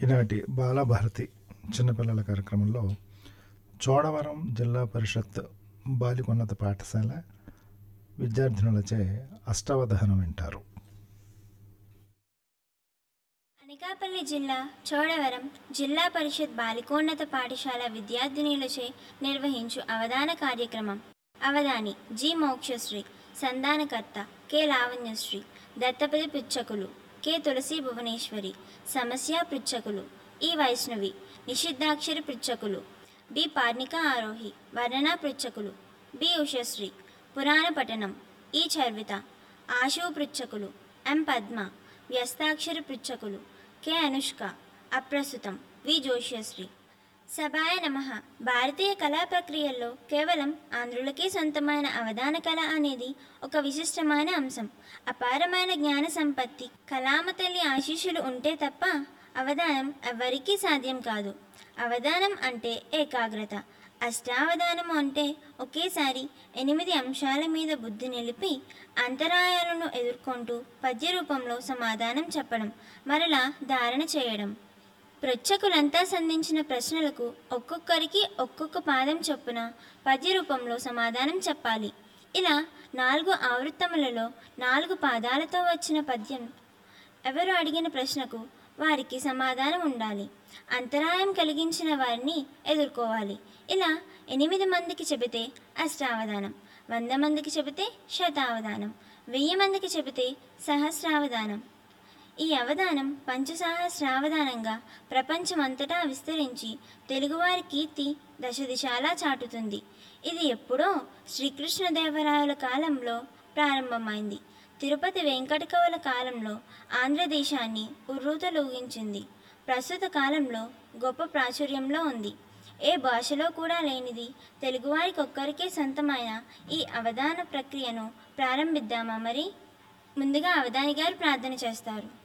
ఈనాటి బాలభారతి చిన్నపిల్లల కార్యక్రమంలో చోడవరం జిల్లా పరిషత్ బాలికోన్నత పాఠశాల విద్యార్థినులచే అష్టావధానం వింటారు అనకాపల్లి జిల్లా చోడవరం జిల్లా పరిషత్ బాలికోన్నత పాఠశాల విద్యార్థినులచే నిర్వహించు అవధాన కార్యక్రమం అవధాని జి మోక్షశ్రీ సంధానకర్త కె లావణ్యశ్రీ దత్తపతి పృచ్ఛకులు కె తులసి భువనేశ్వరి సమస్య పృచ్ఛకులు ఈ వైష్ణవి నిషిద్ధాక్షరి పృచ్ఛకులు బి పార్నిక ఆరోహి వర్ణన పృచ్ఛకులు బి ఉషశ్రీ పురాణ పఠనం ఈ చర్విత ఆశు పృచ్ఛకులు ఎం పద్మ వ్యస్తాక్షర పృచ్ఛకులు కె అనుష్క అప్రస్తుతం వి జోష్యశ్రీ సభాయ నమ భారతీయ కళా ప్రక్రియల్లో కేవలం ఆంధ్రులకే సొంతమైన అవధాన కళ అనేది ఒక విశిష్టమైన అంశం అపారమైన జ్ఞాన సంపత్తి కళామ తల్లి ఆశీస్సులు ఉంటే తప్ప అవధానం ఎవ్వరికీ సాధ్యం కాదు అవధానం అంటే ఏకాగ్రత అష్టావధానం అంటే ఒకేసారి ఎనిమిది అంశాల మీద బుద్ధి నిలిపి అంతరాయాలను ఎదుర్కొంటూ పద్య రూపంలో సమాధానం చెప్పడం మరలా ధారణ చేయడం పృచ్ఛకులంతా సంధించిన ప్రశ్నలకు ఒక్కొక్కరికి ఒక్కొక్క పాదం చొప్పున పద్య రూపంలో సమాధానం చెప్పాలి ఇలా నాలుగు ఆవృత్తములలో నాలుగు పాదాలతో వచ్చిన పద్యం ఎవరు అడిగిన ప్రశ్నకు వారికి సమాధానం ఉండాలి అంతరాయం కలిగించిన వారిని ఎదుర్కోవాలి ఇలా ఎనిమిది మందికి చెబితే అష్టావధానం వంద మందికి చెబితే శతావధానం వెయ్యి మందికి చెబితే సహస్రావధానం ఈ అవధానం పంచసహస్రావధానంగా ప్రపంచమంతటా విస్తరించి తెలుగువారి కీర్తి దశ దిశాలా చాటుతుంది ఇది ఎప్పుడో శ్రీకృష్ణదేవరాయల కాలంలో ప్రారంభమైంది తిరుపతి వెంకటకవుల కాలంలో ఆంధ్రదేశాన్ని ఉర్రూతలూగించింది ప్రస్తుత కాలంలో గొప్ప ప్రాచుర్యంలో ఉంది ఏ భాషలో కూడా లేనిది తెలుగువారికి ఒక్కరికే సొంతమైన ఈ అవధాన ప్రక్రియను ప్రారంభిద్దామా మరి ముందుగా అవధాని గారు ప్రార్థన చేస్తారు